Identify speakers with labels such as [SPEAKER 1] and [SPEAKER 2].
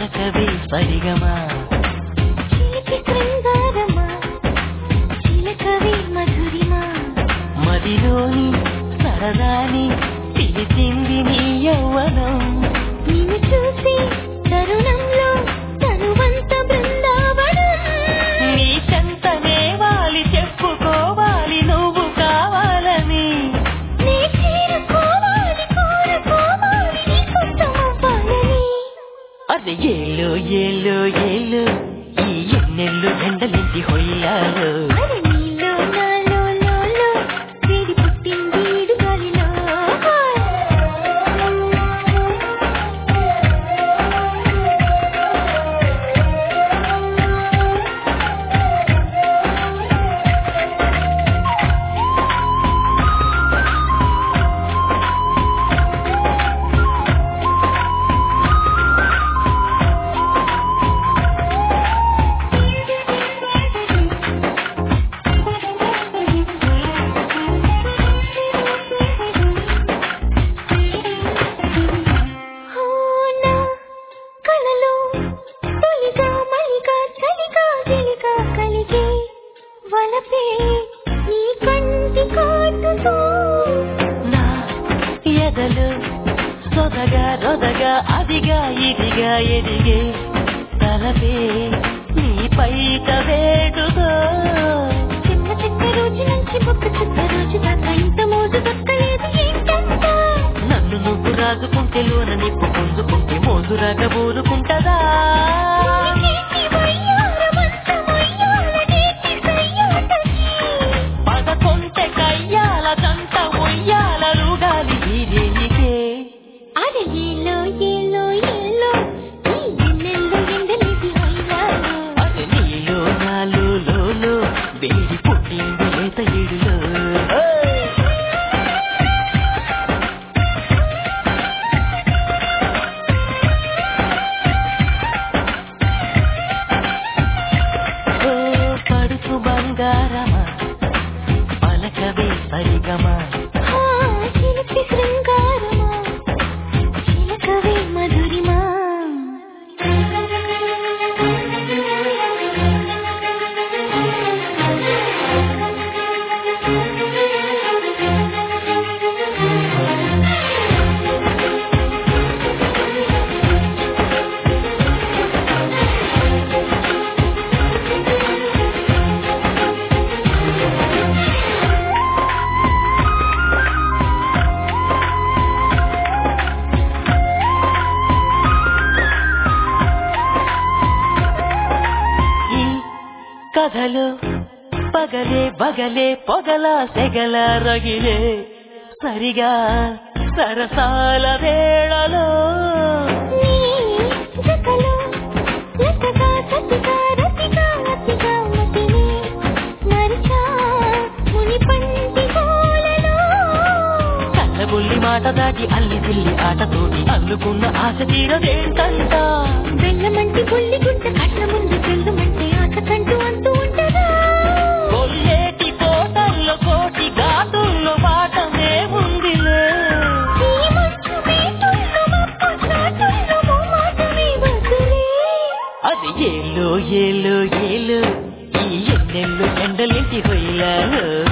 [SPEAKER 1] పలకవే సరిగమా
[SPEAKER 2] చిలిపి శృంగారమా చిలకవే మధురిమా
[SPEAKER 1] మదిలోని సరదాని పిలిచింది నీ యౌవనం
[SPEAKER 2] నిన్ను చూసి తరుణంలో తనువంత బృందావనం
[SPEAKER 1] నీ చెంతనే వాలి చెప్పుకోవాలి నువ్వు కావాలని
[SPEAKER 2] నీ చేరుకోవాలి కోరుకోవాలి నీ సొంతమవ్వాలని
[SPEAKER 1] అది ఏళ్ళు ఏళ్ళు ఏళ్ళు ఈ ఎన్నెళ్ళు ఎండలింటి హొయ్యాలు
[SPEAKER 2] అరే నీలో నాలో లోలో వేడి పుట్టింది ఈడు గాలిలో అవునా కలలో తొలిగా మలిగా చలిగా గిలిగా కలిగే వలపే నీ కంటి కాటుతో
[SPEAKER 1] నా ఎదలు సొదగా రొదగా అదిగా ఇదిగా ఎదిగే తలపే నీ పైట వేడుగా
[SPEAKER 2] చిన్న చిన్న రోజు నుంచి ఒక్క చిన్న రోజు దాకా ఇంత మోజు దక్కలేదు ఏంటంట
[SPEAKER 1] నన్ను నువ్వు రాజుకుంటే లోన నిప్పు పుంజుకుంటే మోజు రాగబోరుకుంటదా
[SPEAKER 2] నీకేసి వయ్యారమంత వయ్యాలనేసి సయ్యాటకి.
[SPEAKER 1] పదకొంటె కయ్యాల దంత ఉయ్యాల రుగాలి ఇదేనికే
[SPEAKER 2] అరే ఏలో ఏలో ఏలో ఈ ఎన్నెల్లో ఎండలేసి హొయ్యాలో
[SPEAKER 1] అది నీలో నాలో లోలో వేడి పుట్టింది లేత ఇడులో ఓ పడుచు బంగారమా పలకవే సరిగమా
[SPEAKER 2] ఆ చిలిపి శృంగారమా చిలకవే మధురిమా
[SPEAKER 1] ఈ కథలో పగలే బగలే పొగల సెగల రగిలే సరిగా సరసాల వేళలో
[SPEAKER 2] నీ జతలో లతగా సతిగా రతిగా అతిగా మతిని మరిచా ముని పంటి కోలలో
[SPEAKER 1] చల్లబుల్లి మాట దాటి అల్లి దిల్లి ఆటతోటి అల్లుకున్న ఆశ తీరదేంటంట
[SPEAKER 2] బెల్లమంటి బుల్లి గుంట కట్ల ముందు చెల్లుమంటే ఆశ కంటూ అంటూ ఉంటదా
[SPEAKER 1] కొల్లేటి కోటల్లో కోటి ఘాటుల్లో పాఠమే ఉందిలే
[SPEAKER 2] ఈ మంచు మేటుల్లో మబ్బు చాటుల్లో మోమాటమే వదిలే
[SPEAKER 1] అది ఏలో ఏలో ఏలో ఈ ఎన్నెళ్ళు ఎండలింటి హొయ్యాలో